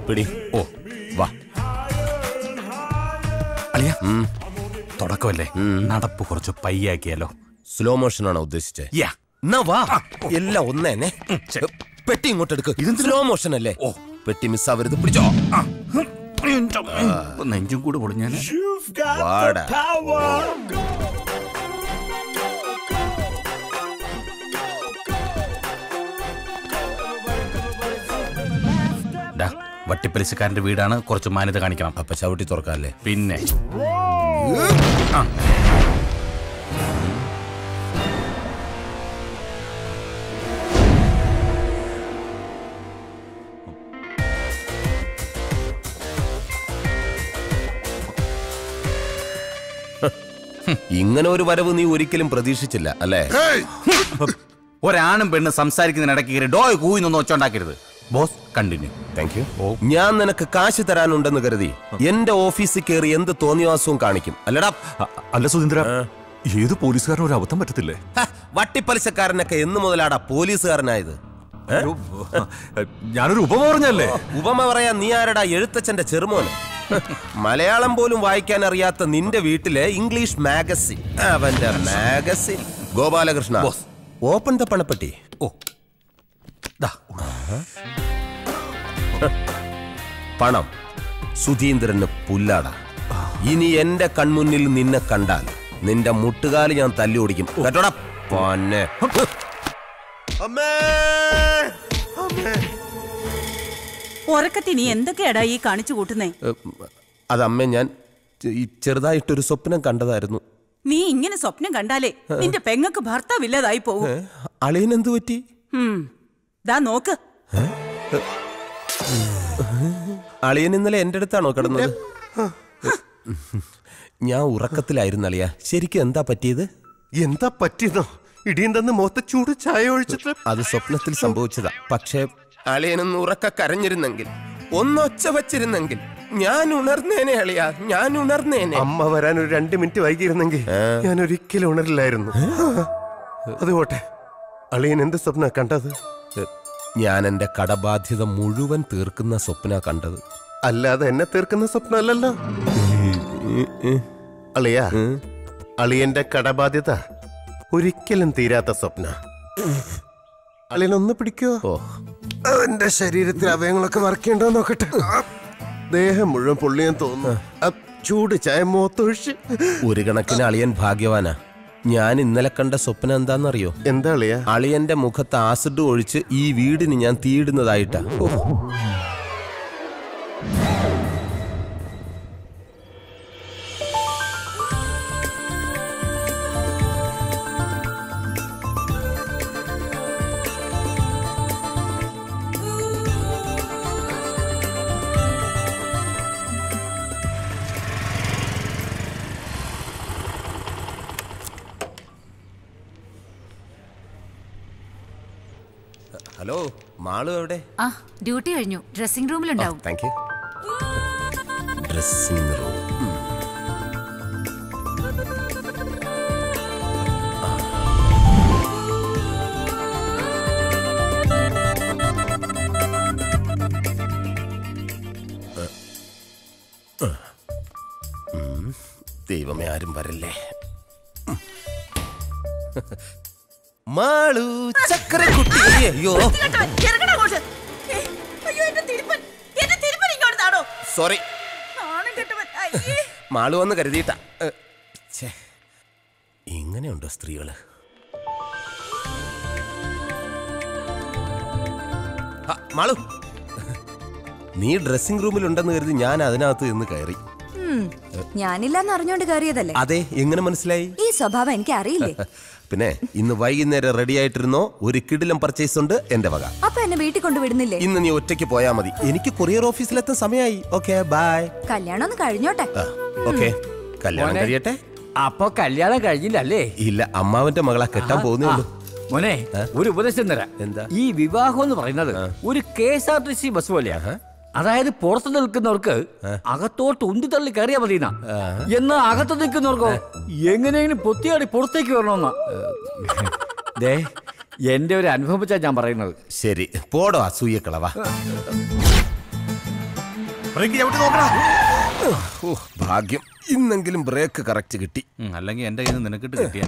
പിടി ഓ വാ അളിയ തുടക്കമല്ലേ നടപ്പ് കുറച്ച് പയ്യാക്കിയാലോ സ്ലോ മോഷൻ ആണോ ഉദ്ദേശിച്ചത് യാ എന്നാ വാ എല്ലാം ഒന്നേനെ പെട്ടി ഇങ്ങോട്ട് എടുക്ക് സ്ലോ മോഷൻ അല്ലേ ഓ. പെട്ടി മിസ്സാവരുത് പിടിച്ചോ നെഞ്ചും കൂടെ പൊളിഞ്ഞാൽ വാടാ ഡാ, വട്ടിപ്പലിശക്കാരന്റെ വീടാണ് കുറച്ച് മാന്യത കാണിക്കണം അപ്പൊ ചവിട്ടി തുറക്കാല്ലേ പിന്നെ ഇങ്ങനെ ഒരു വരവ് നീ ഒരിക്കലും പ്രതീക്ഷിച്ചില്ല അല്ലേ ഒരാണും പെണ്ണും സംസാരിക്കുന്നതിനിടയ്ക്ക് കയറി ഡോയ് കൂയി നിന്ന് ഒച്ചുണ്ടാക്കരുത് ബോസ് കണ്ടിന്യൂ താങ്ക് യു ഞാൻ നിനക്ക് കാശ് തരാനുണ്ടെന്ന് കരുതി എന്റെ ഓഫീസിൽ കയറി എന്ത് തോന്നിവാസവും കാണിക്കും അല്ലടാ അ- അല്ല സുധീന്ദ്ര ഏത് പോലീസുകാരനും ഒരു അബദ്ധം പറ്റത്തില്ലേ ഹ, വട്ടിപ്പലിശക്കാരനൊക്കെ എന്ന് മുതലാടാ പോലീസുകാരനായത് അയ്യോ, ഞാനൊരു ഉപമ പറഞ്ഞല്ലേ ഉപമ പറയാൻ നീ ആരടാ എഴുത്തച്ഛന്റെ ചെറുമോന് മലയാളം പോലും വായിക്കാൻ അറിയാത്ത നിന്റെ വീട്ടിലെ ഇംഗ്ലീഷ് മാഗസിൻ അവന്റെ മാഗസിൻ ഗോപാലകൃഷ്ണ ഓപ്പൺ ദ പണപ്പെട്ടി ഓ ദാ, പണം സുധീന്ദ്രന് പുല്ലാട ഇനി എന്റെ കൺമുന്നിൽ നിന്നെ കണ്ടാൽ നിന്റെ മുട്ടുകാല് ഞാൻ തല്ലി ഓടിക്കും കേട്ടോടാ പൊന്നെ ഉറക്കത്തി നീ എന്തൊക്കെയാടാ ഈ കാണിച്ചു കൂട്ടുന്നേ അതമ്മേ ഞാൻ ചെ- ഈ ചെറുതായിട്ടൊരു സ്വപ്നം കണ്ടതായിരുന്നു നീ ഇങ്ങനെ സ്വപ്നം കണ്ടാലേ നിന്റെ പെങ്ങക്ക് ഭർത്താവില്ലാതായി പോവും ഏ? അളിയനെന്ത് പറ്റി ഉം. ദാ നോക്ക് അളിയൻ ഇന്നലെ എന്റെ അടുത്താണോ കിടന്നത് ഞാൻ ഉറക്കത്തിലായിരുന്നു അളിയ ശരിക്കും എന്താ പറ്റിയത് എന്താ പറ്റിയതോ ഇടിയും തന്ന് മുഖത്ത് ചൂട് ചായ ഒഴിച്ചിട്ട് അത് സ്വപ്നത്തിൽ സംഭവിച്ചതാ പക്ഷേ അളിയനൊന്ന് ഉറക്ക കരഞ്ഞിരുന്നെങ്കിൽ ഒന്നൊച്ച വച്ചിരുന്നെങ്കിൽ ഞാൻ ഉണർന്നേനെ അളിയ ഞാൻ ഉണർന്നേനെ അമ്മ വരാൻ ഒരു രണ്ട് മിനിറ്റ് വൈകിയിരുന്നെങ്കിൽ ഞാൻ ഒരിക്കലും ഉണരില്ലായിരുന്നു അത് പോട്ടെ അളിയൻ എന്ത് സ്വപ്ന കണ്ടത് ഞാൻ എന്റെ കടബാധ്യത മുഴുവൻ തീർക്കുന്ന സ്വപ്ന കണ്ടത് അല്ലാതെ എന്നെ തീർക്കുന്ന സ്വപ്നമല്ലല്ലോ അളിയ അളിയന്റെ കടബാധ്യത ഒരിക്കലും തീരാത്ത സ്വപ്ന അളിയനൊന്ന് പിടിക്കോ ഓ എന്റെ ശരീരത്തിൽ അവയങ്ങളൊക്കെ വർക്ക് ചെയ്യണ്ടോ നോക്കട്ടെ ദേഹം മുഴുവൻ പൊള്ളിയാൻ തോന്നുന്നു ആ ചൂട് ചായ മുഖത്തൊഴിച്ച് ഒരു കണക്കിന് അളിയൻ ഭാഗ്യവാനാ ഞാൻ ഇന്നലെ കണ്ട സ്വപ്നം എന്താണെന്നറിയോ എന്താ അളിയ അളിയന്റെ മുഖത്ത് ആസിഡ് ഒഴിച്ച് ഈ വീടിന് ഞാൻ തീയിടുന്നതായിട്ടാ ഓ. ഹലോ മാളു എവിടെ ആ ഡ്യൂട്ടി കഴിഞ്ഞു ഡ്രസ്സിംഗ് റൂമിലുണ്ടാവും താങ്ക് യു ഡ്രസ്സിംഗ് റൂം ദൈവമേ ആരും വരല്ലേ ഉം. മാളു ചക്കരക്കുട്ടി അയ്യോ ഇറങ്ങടാ അങ്ങോട്ട്. ഏയ്, അയ്യോ, എന്റെ തിരുപ്പൻ. എന്റെ തിരുപ്പൻ ഇങ്ങോട്ട് താടോ. സോറി നാണം കെട്ടവൻ. അയ്യേ. മാളു വന്ന് കരുതിയിട്ടാ ഏ, ഛേ. ഇങ്ങനെയുണ്ടോ സ്ത്രീകള് ആ, മാളു നീ ഡ്രസ്സിംഗ് റൂമിലുണ്ടെന്ന് കരുതി ഞാൻ അതിനകത്ത് നിന്ന് കയറി ഞാനില്ലാന്ന് അറിഞ്ഞോണ്ട് കയറിയതല്ലേ അതെ എങ്ങനെ മനസ്സിലായി ഈ സ്വഭാവം എനിക്ക് അറിയില്ലേ പിന്നെ ഇന്ന് വൈകുന്നേരം റെഡി ആയിട്ടിരുന്നോ ഒരു കിടിലം പർച്ചേസ് ഉണ്ട് എന്റെ വക അപ്പൊ എന്നെ വീട്ടിൽ കൊണ്ടുവിടുന്നില്ലേ ഇന്ന് നീ ഒറ്റയ്ക്ക് പോയാ മതി എനിക്ക് കൊറിയർ ഓഫീസിലെത്താൻ സമയമായി ഓക്കെ ബൈ കല്യാണം ഒന്ന് കഴിഞ്ഞോട്ടെ ഓക്കെ കല്യാണം മോനെ. കഴിയട്ടെ അപ്പൊ കല്യാണം കഴിഞ്ഞില്ലല്ലേ ഇല്ല അമ്മാവന്റെ മകളാ കെട്ടാൻ പോകുന്നേ ഉള്ളൂ മോനെ ഒരു ഉപദേശം തരാം എന്താ? ഈ വിവാഹം എന്ന് പറയുന്നത് ഒരു K S R T C bus പോലെയാ അതായത് പുറത്ത് നിൽക്കുന്നവർക്ക് അകത്തോട്ട് ഉന്തി തള്ളി കയറിയാ മതി എന്നാ അകത്ത് നിൽക്കുന്നവർക്കോ എങ്ങനെയെങ്കിലും പൊത്തിയാടി പുറത്തേക്ക് വരണമെന്നാ ദേ എന്റെ ഒരു അനുഭവം വെച്ചാ ഞാൻ പറയുന്നത് ശരി പോടോ അസൂയക്കളവാ ബ്രേക്ക് ചവിട്ടി നോക്കടാ ഓ ഭാഗ്യം ഇന്നെങ്കിലും ബ്രേക്ക് കറക്റ്റ് കിട്ടി ഉം, അല്ലെങ്കിൽ എന്റെ കയ്യിൽ നിന്ന് നിനക്കിട്ട് കിട്ടിയ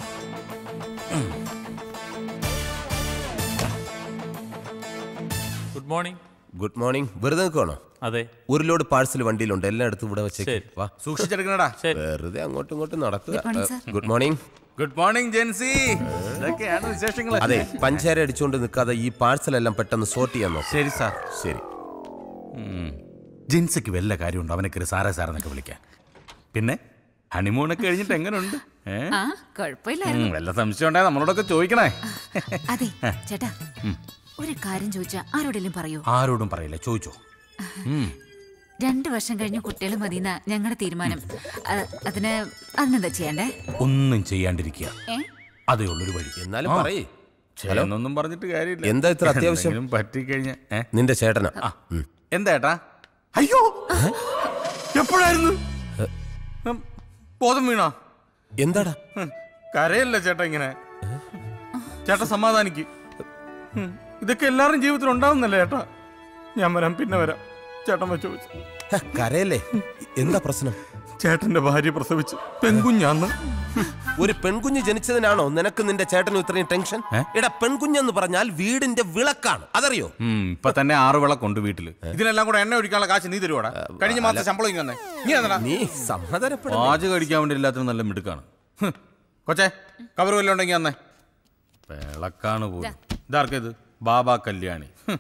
ഗുഡ് മോർണിംഗ് ഗുഡ് മോർണിംഗ് വെറുതെ നിൽക്കുവാണോ അതെ ഒരു ലോഡ് പാഴ്സൽ വണ്ടിയിലുണ്ട് എല്ലാം എടുത്ത് ഇവിടെ വെച്ചേക്ക് ശരി. വാ സൂക്ഷിച്ചെടുക്കണടാ ശരി വെറുതെ അങ്ങോട്ടും ഇങ്ങോട്ടും നടക്കുക Good morning, sir. Good morning good morning Jency ഇതൊക്കെയാണ് വിശേഷങ്ങൾ അതെ പഞ്ചാര അടിച്ചുകൊണ്ട് നിൽക്കാതെ ഈ പാഴ്സൽ എല്ലാം പെട്ടെന്ന് സോർട്ട് ചെയ്യാൻ നോക്കാം ശരി സാർ ശരി ജിൻസിക്ക് വല്ല കാര്യമുണ്ടോ അവനെ കയറി സാറേ സാറെന്നൊക്കെ വിളിക്കാൻ പിന്നെ ഹണിമൂണൊക്കെ കഴിഞ്ഞിട്ട് എങ്ങനെയുണ്ട് ഏ? ആ കുഴപ്പമില്ലായിരുന്നു ഉം, വല്ല സംശയം ഉണ്ടായ നമ്മളോടൊക്കെ ചോദിക്കണേ അതെ ചേട്ടാ ഒരു കാര്യം ചോദിച്ചാ ആരോടെങ്കിലും പറയൂ ആരോടും പറയില്ല ചോദിച്ചോ ഉം. രണ്ടു വർഷം കഴിഞ്ഞ് കുട്ടികൾ മതിയെന്ന ഞങ്ങളുടെ തീരുമാനം ആ, അതിന് അതിനെന്താ ചെയ്യണ്ടേ ഒന്നും ചെയ്യാണ്ടിരിക്കുക ഏ അതേ ഉള്ളൊരു വഴി എന്നാലും ആ. പറയേ എന്നൊന്നും പറഞ്ഞിട്ട് കാര്യമില്ല എന്താ ഇത്ര അത്യാവശ്യം? എന്തെങ്കിലും പറ്റിക്കഴിഞ്ഞ ഏ? നിന്റെ ചേട്ടനാ ഉം. എന്താ ഏട്ടാ അയ്യോ എപ്പോഴായിരുന്നു ഉം, ബോധം വീണോ എന്താടാ ഹും, കരയല്ല ചേട്ടാ ഇങ്ങനെ ചേട്ടാ സമാധാനിക്ക് ഉം, ഇതൊക്കെ എല്ലാവരും ജീവിതത്തിൽ ഉണ്ടാവുന്നല്ലേ ചേട്ടാ ഞാൻ വരാം പിന്നെ വരാം ചേട്ടൻ വെച്ച് ചോദിച്ചു ഹ, കരയല്ലേ എന്താ പ്രശ്നം ചേട്ടന്റെ ഭാര്യ പ്രസവിച്ച് പെൺകുഞ്ഞാന്ന് ഒരു പെൺകുഞ്ഞ് ജനിച്ചതിനാണോ നിനക്ക് നിന്റെ ചേട്ടനും ഇത്രയും ടെൻഷൻ ഏ? എടാ പെൺകുഞ്ഞെന്ന് പറഞ്ഞാൽ വീടിന്റെ വിളക്കാണ് അതറിയോ ഉം, ഇപ്പൊ തന്നെ ആറ് വിളക്കുണ്ട് വീട്ടില് ഇതിനെല്ലാം കൂടെ എണ്ണ ഒഴിക്കാനുള്ള കാശ് നീ തരുവാടാ കഴിഞ്ഞ മാസം ശമ്പളം ഇങ്ങനെ നീ തന്നെടാ നീ സമാധാനപ്പെടും പാചകം അടിക്കാൻ വേണ്ടി എല്ലാത്തിനും നല്ല മിടുക്കാണ് ഹ്. കൊച്ചേ കവർ വല്ലതും ഉണ്ടെങ്കിൽ അന്നേ വിളക്കാണ് പോലും ഇതാർക്കേത് ബാബാ കല്യാണി ഹ്.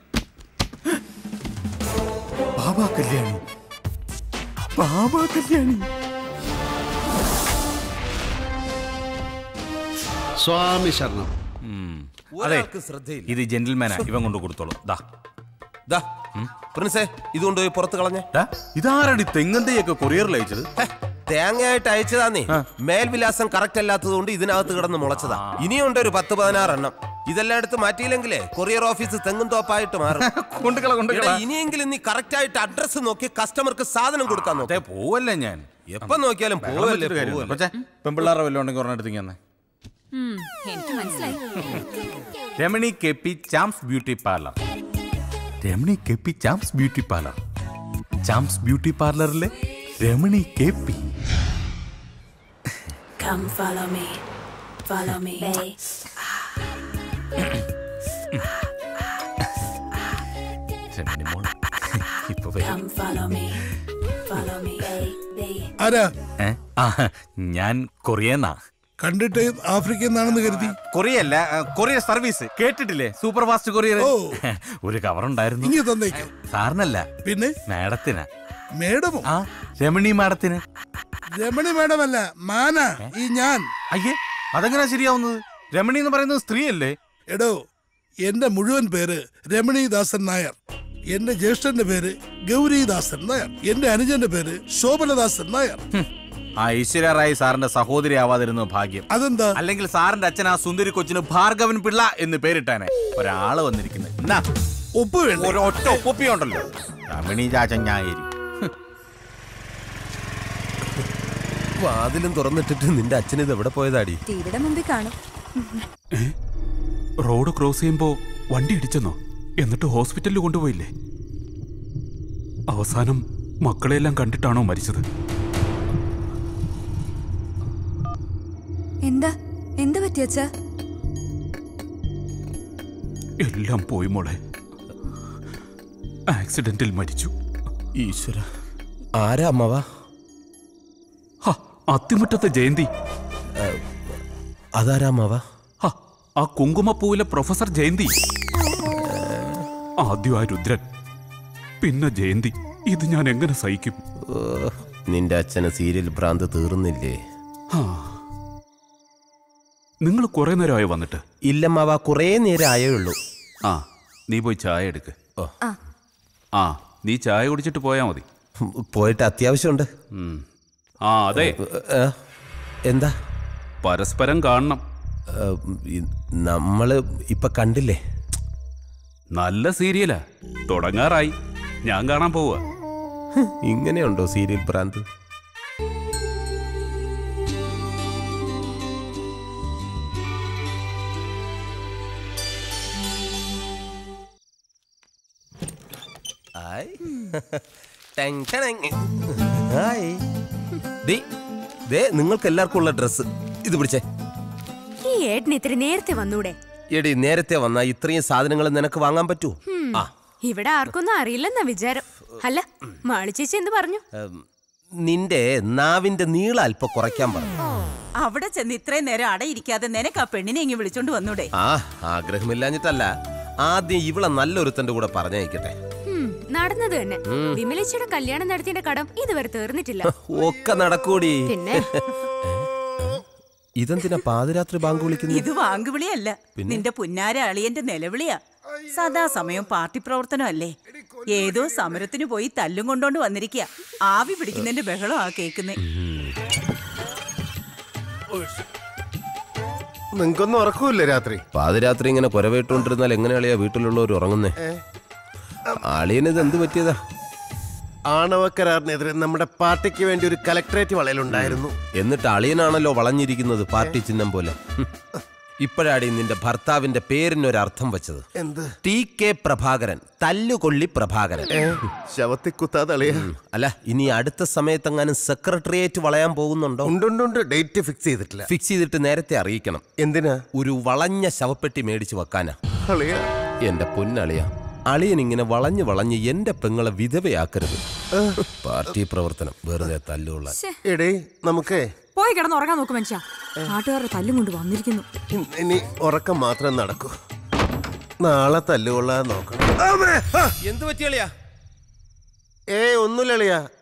ബാബാ കല്യാണി ബാബാ കല്യാണി സ്വാമി ശരണം അതെ ഒരാൾക്ക് ശ്രദ്ധയില്ല ഇത് ജെന്റിൽമാനാ ഇവൻ കൊണ്ട് കൊടുത്തോളൂ ദാ ദാ, പ്രിൻസേ ഇത് കൊണ്ടുപോയി പുറത്ത് കളഞ്ഞേ ദാ, ഇതാരടി തെങ്ങന്തയൊക്കെ കൊറിയറിൽ അയച്ചത് ഹെ, തേങ്ങയായിട്ട് അയച്ചതാന്നേ മേൽവിലാസം കറക്റ്റ് അല്ലാത്തത് കൊണ്ട് ഇതിനകത്ത് കിടന്ന് മുളച്ചതാ ഇനിയുണ്ട് ഒരു പത്ത് പതിനാറെണ്ണം ഇതെല്ലാം എടുത്ത് മാറ്റിയില്ലെങ്കിലേ കൊറിയർ ഓഫീസ് തെങ്ങും തോപ്പായിട്ട് മാറും കൊണ്ടുകള കൊണ്ടുകള എടാ, ഇനിയെങ്കിലും നീ കറക്റ്റ് ആയിട്ട് അഡ്രസ് നോക്കി കസ്റ്റമർക്ക് സാധനം കൊടുക്കാൻ നോക്ക് അതെ പോവല്ലേ ഞാൻ എപ്പോ നോക്കിയാലും വെള്ളം പോവല്ലേ വെച്ചിട്ട് കാര്യമില്ല. പോവല്ലേ. കൊച്ചേ പെമ്പിള്ളാറെ വല്ലതും ഉണ്ടെങ്കിൽ ഒരെണ്ണം എടുത്തിങ്ങി തന്നെ ഉം, എനിക്ക് മനസ്സിലായി Ramani K P Charms beauty parlour Ramani K P Charms beauty parlour Charms beauty പാർലറിലെ Ramani K P Come follow me. Follow me. Ramani മോൾ ഇപ്പൊ വരും Come follow me. Follow me. ആരാ ഏ? ആ, ഞാൻ കൊറിയന്നാ കണ്ടിട്ട് ആഫ്രിക്കയിൽ നിന്നാണെന്ന് കരുതി കൊറിയല്ല ആ, കൊറിയർ സർവീസ് കേട്ടിട്ടില്ലേ സൂപ്പർ ഫാസ്റ്റ് കൊറിയർ ഓ. ഒരു കവർ ഉണ്ടായിരുന്നു ഇങ്ങ് തന്നേക്ക് സാറിനല്ല പിന്നെ മാഡത്തിനാ മേഡമോ ആ രമണി മാഡത്തിന് രമണി മേഡമല്ല മാന ഈ ഞാൻ അയ്യേ അതെങ്ങനാ ശരിയാവുന്നത് രമണി എന്ന് പറയുന്നത് സ്ത്രീയല്ലേ എടോ എന്റെ മുഴുവൻ പേര് രമണീദാസൻ നായർ എന്റെ ജ്യേഷ്ഠന്റെ പേര് ഗൗരീദാസൻ നായർ എന്റെ അനുജന്റെ പേര് ശോഭനദാസൻ നായർ ഹും. ആ ഐശ്വര്യ റായ് സാറിന്റെ സഹോദരി ആവാതിരുന്നു ഭാഗ്യം അതെന്താ അല്ലെങ്കിൽ സാറിന്റെ അച്ഛൻ ആ സുന്ദരി കൊച്ചിന് ഭാർഗവൻ പിള്ള എന്ന് പേരിട്ടാനെ ഒരാള് വന്നിരിക്കുന്നത് എന്നാ ഒപ്പ് വേണ്ട ഒരൊറ്റ ഒപ്പൊപ്പിയുണ്ടല്ലോ രമണി ചാച്ചൻ ഞായരി വാതിലും തുറന്നിട്ടിട്ട് നിന്റെ അച്ഛൻ ഇത് എവിടെ പോയതാടി ടിവിയുടെ മുമ്പിൽ കാണും റോഡ് ക്രോസ് ചെയ്യുമ്പോ വണ്ടി ഇടിച്ചെന്നോ എന്നിട്ട് ഹോസ്പിറ്റലിൽ കൊണ്ടുപോയില്ലേ അവസാനം മക്കളെല്ലാം കണ്ടിട്ടാണോ മരിച്ചത് എന്താ എന്ത് പറ്റിയച്ചാ എല്ലാം പോയി മോളെ ആക്സിഡന്റിൽ മരിച്ചു ഈശ്വര ആരാ അമ്മവാ ഹ, അത്തിമുറ്റത്തെ ജയന്തി അതാരാ അമ്മവാ ഹ, ആ കുങ്കുമപ്പൂവിലെ പ്രൊഫസർ ജയന്തി ആദ്യം ആ രുദ്രൻ പിന്നെ ജയന്തി ഇത് ഞാൻ എങ്ങനെ സഹിക്കും ഓ, നിന്റെ അച്ഛന് സീരിയൽ ഭ്രാന്ത് തീർന്നില്ലേ നിങ്ങൾ കുറെ നേരമായി വന്നിട്ട് ഇല്ലമ്മാവ കുറേ നേരം ആയേ ഉള്ളൂ ആ നീ പോയി ചായ എടുക്ക് ആ ആ നീ ചായ കുടിച്ചിട്ട് പോയാ മതി പോയിട്ട് അത്യാവശ്യമുണ്ട് ഉം. ആ അതെ ഏ, എന്താ പരസ്പരം കാണണം ഏ, ഈ നമ്മള് ഇപ്പൊ കണ്ടില്ലേ നല്ല സീരിയലാ തുടങ്ങാറായി ഞാൻ കാണാൻ പോവുക ഇങ്ങനെയുണ്ടോ സീരിയൽ ഭ്രാന്ത് ആയ്. ടെങ് ടെങ്. ഹായ്. ദേ, ദേ നിങ്ങൾക്ക് എല്ലാവർക്കും ഉള്ള ഡ്രസ്സ് ഇത് പിടിച്ചേ ഈ ഏട്ടന് ഇത്തിരി നേരത്തെ വന്നൂടെ എടി നേരത്തെ വന്നാ ഇത്രയും സാധനങ്ങൾ നിനക്ക് വാങ്ങാൻ പറ്റൂ ആ ഇവിടെ ആർക്കൊന്നും അറിയില്ലെന്നാ വിചാരം അല്ല മാളി ചേച്ചി എന്ത് പറഞ്ഞു ഉം, നിന്റെ നാവിന്റെ നീളം അല്പം കുറയ്ക്കാൻ പറഞ്ഞു അവിടെ ചെന്ന് ഇത്രയും നേരം അടയിരിക്കാതെ നിനക്ക് ആ പെണ്ണിനെ ഇങ്ങ് വിളിച്ചോണ്ട് വന്നൂടെ ആ ആഗ്രഹമില്ലാഞ്ഞിട്ടല്ല ആദ്യം ഇവളെ നല്ലൊരുത്തന്റെ കൂടെ പറഞ്ഞയക്കട്ടെ ഉം, നടന്നത് തന്നെ വിമലേച്ചിയുടെ കല്യാണം നടത്തിയതിന്റെ കടം ഇതുവരെ തീർന്നിട്ടില്ല ഒക്കെ നടക്കൂടി പിന്നെ ഇതെന്തിനാ പാതിരാത്രി ബാങ്ക് വിളിക്കുന്നത് ഇത് വാങ്കുവിളിയല്ല നിന്റെ പുന്നാര അളിയന്റെ നിലവിളിയാ സദാസമയം പാർട്ടി പ്രവർത്തനം അല്ലേ ഏതോ സമരത്തിന് പോയി തല്ലും കൊണ്ടോണ്ട് വന്നിരിക്കുക ആവി പിടിക്കുന്നതിന്റെ ബഹളം ആ കേക്കുന്നേ നിങ്ങൾക്കൊന്നും ഉറക്കൂല്ലേ രാത്രി പാതിരാത്രി ഇങ്ങനെ കുരവേട്ടുകൊണ്ടിരുന്നാൽ എങ്ങനെയാളിയാ വീട്ടിലുള്ളവർ ഉറങ്ങുന്നേ ആളിയനിത് എന്ത് പറ്റിയതാ ആണവ കരാറിനെതിരെ നമ്മുടെ പാർട്ടിക്ക് വേണ്ടി ഒരു കലക്ടറേറ്റ് വളയലുണ്ടായിരുന്നു എന്നിട്ട് അളിയനാണല്ലോ വളഞ്ഞിരിക്കുന്നത് പാർട്ടി ചിഹ്നം പോലെ ഹും. ഇപ്പോഴാടി നിന്റെ ഭർത്താവിന്റെ പേരിനൊരർത്ഥം വെച്ചത് എന്ത് ടി കെ പ്രഭാകരൻ തല്ലുകൊള്ളി പ്രഭാകരൻ ഏ ശവത്തി കുത്താതെ അളിയ അല്ല ഇനി അടുത്ത സമയത്തെങ്ങാനും സെക്രട്ടേറിയറ്റ് വളയാൻ പോകുന്നുണ്ടോ ഉണ്ടുണ്ടുണ്ട് ഡേറ്റ് ഫിക്സ് ചെയ്തിട്ടില്ല ഫിക്സ് ചെയ്തിട്ട് നേരത്തെ അറിയിക്കണം എന്തിനാ ഒരു വളഞ്ഞ ശവപ്പെട്ടി മേടിച്ചു വെക്കാനാ അളിയ എന്റെ പൊന്നളിയ അളിയൻ ഇങ്ങനെ വളഞ്ഞു വളഞ്ഞ് എന്റെ പെങ്ങളെ വിധവയാക്കരുത് പാർട്ടി പ്രവർത്തനം വെറുതെ തല്ലുള്ള എടേ നമുക്കേ പോയി കിടന്ന് ഉറങ്ങാൻ നോക്ക് മനുഷ്യ നാട്ടുകാരുടെ തല്ലും കൊണ്ട് വന്നിരിക്കുന്നു ഇ- ഇനി ഉറക്കം മാത്രം നടക്കൂ നാളെ തല്ലുകൊള്ളാൻ നോക്കണം ആമേ! ആ! എന്ത് പറ്റിയളിയാ ഏ ഒന്നുമില്ല അളിയ